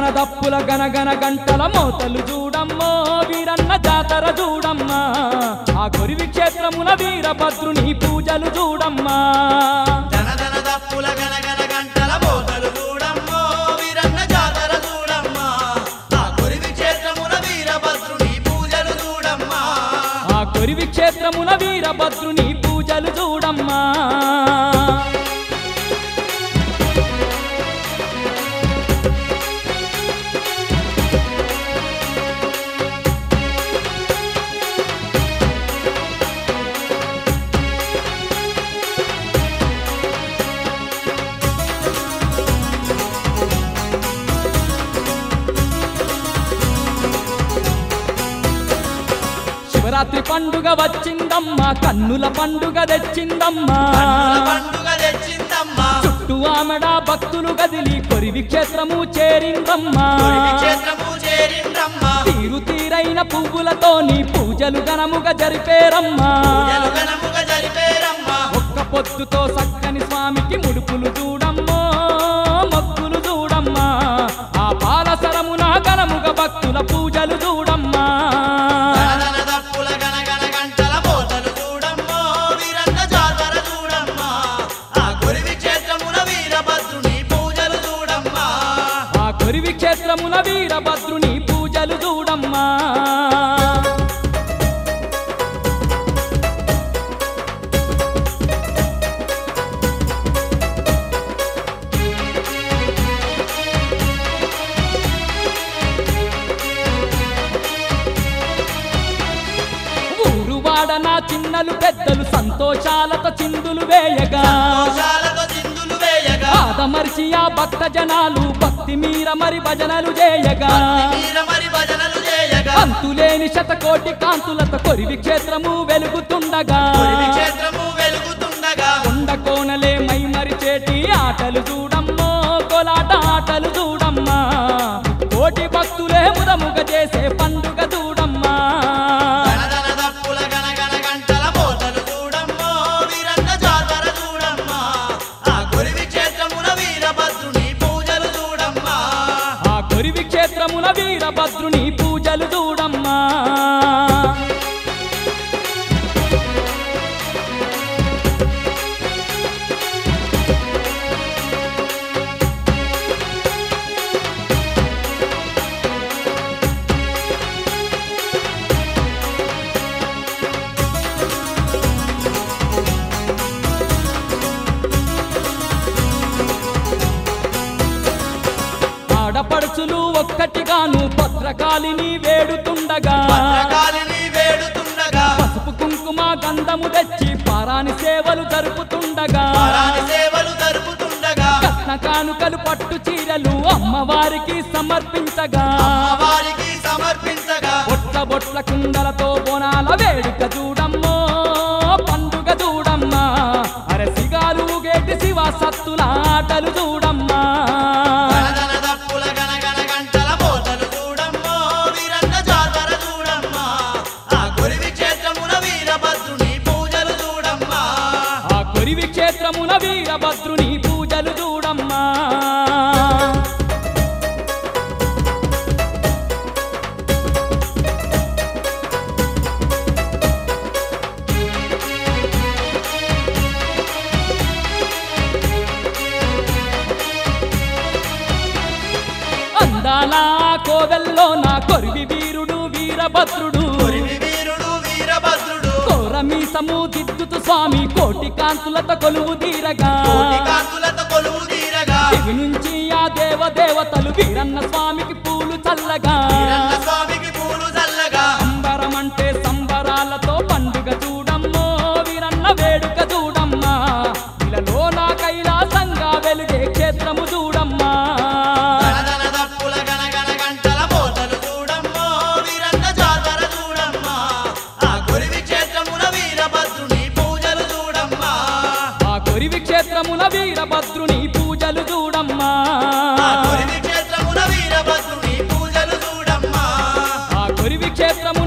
ధనధన దప్పుల గనగన గంటల మోతలు చూడమ్మో వీరన్న జాతర చూడమ్మా ఆ కొరివి క్షేత్రమున వీరభద్రుని పూజలు చూడమ్మా ధనధన దప్పుల గనగన గంటల మోతలు చూడమ్మో వీరన్న జాతర చూడమ్మా ఆ కొరివి క్షేత్రమున వీరభద్రుని పూజలు చూడమ్మా ఆ కొరివి క్షేత్రమున వీరభద్రుని పూజలు చూడమ్మా శివరాత్రి పండుగ వచ్చిందమ్మా కన్నుల పండుగ తెచ్చిందమ్మా కన్నుల పండుగ తెచ్చిందమ్మా చుట్టూ ఆమెడ భక్తులు గదిలి కొరివి క్షేత్రము చేరిందమ్మా కొరివి క్షేత్రము చేరిందమ్మా తీరు తీరైన పువ్వులతోని పూజలు ఘనముగా జరిపేరమ్మా పూజలు ఘనముగా జరిపేరమ్మా ఒక్క పొద్దుతో సక్కని స్వామికి ముడుపులు చూడమ్మో మొక్కులు చూడమ్మా ఆ పాలసరమున ఘనముగా భక్తుల పూజలు చూడమ్మా ధనధన దప్పుల గనగన గంటల మోతలు చూడమ్మో వీరన్న జాతర చూడమ్మా ఆ కొరివి క్షేత్రమున వీరభద్రుని పూజలు చూడమ్మా ఆ కొరివి క్షేత్రమున వీరభద్రుని పూజలు చూడమ్మా ఊరు వాడన చిన్నలు పెద్దలు సంతోషాలతో చిందులు వేయగా దోషాలతో చిందులు వేయగా ఆదమర్చి ఆ భక్త జనాలు భక్తి మీర మరి భజనలు చేయగా వీర మరి భజనలు చేయగా అంతులేని శతకోటి కాంతులతో కొరివి క్షేత్రము వెలుగుతుండగా కొరివి క్షేత్రము వెలుగుతుండగా కొండ కోనలే మై మరిచేటి ఆటలు చూడమ్మో కోలాట ఆటలు చూడమ్మా కోటి భక్తులే ముదముగ చేసే పండుగ చూడమ్మా ధనధన దప్పుల గనగన గంటల మోతలు చూడమ్మో వీరన్న జాతర చూడమ్మా ఆ కొరివి క్షేత్రమున వీరభద్రుని పూజలు చూడమ్మా ఆ కొరివి క్షేత్రమున వీరభద్రుని పూజలు చూడమ్మా ఆడపడుచులు ఒక్కటిగాను భద్రకాళిని వేడుతుండగా భద్రకాళిని వేడుతుండగా పసుపు కుంకుమ గంధము తెచ్చి పారాని సేవలు జరుపుతుండగా పరాని సేవలు జరుపుతుండగా కట్న కానుకలు పట్టు చీరలు అమ్మవారికి సమర్పించగా అమ్మవారికి సమర్పించగా బొట్ల బొట్ల కుండలతో బోనాల వేడుక చూడమ్మో పండుగ చూడమ్మా అరసిగాలు గేటి శివ సత్తుల ఆటలు చూడమ్మా ధనధన దప్పుల గనగన గంటల మోతలు చూడమ్మో వీరన్న జాతర చూడమ్మా ఆ కొరివి క్షేత్రమున వీరభద్రుని పూజలు చూడమ్మా ఆ కొరివి క్షేత్రమున వీరభద్రుని పూజలు చూడమ్మా అందాల కోవెల్లో నా కొరివి వీరుడు వీరభద్రుడు కొరివి వీరుడు వీరభద్రుడు కోరమీసము దిద్దుతు స్వామి కోటి కాంతులతో కొలువు తీరగా కోటి కాంతులతో కొలువు తీరగా దివి నుంచి ఆ దేవదేవతలు వీరన్న స్వామికి పూలు చల్లగా వీరన్న స్వామికి పూలు చల్లగా సంబరమంటే సంబరాలతో పండుగ చూడమ్మో వీరన్న వేడుక చూడమ్మా ఇలలో నా కైలాసంగా వెలుగే క్షేత్రము చూడమ్మా ధనధన దప్పుల గనగన గంటల మోతలు చూడమ్మో వీరన్న జాతర చూడమ్మా ఆ కొరివి క్షేత్రమున వీరభద్రుని పూజలు చూడమ్మా ఆ కొరివి క్షేత్రమున వీరభద్రుని పూజలు చూడమ్మా ఆ కొరివి క్షేత్రమున వీరభద్రుని పూజలు చూడమ్మా ఆ కొరివి క్షేత్రము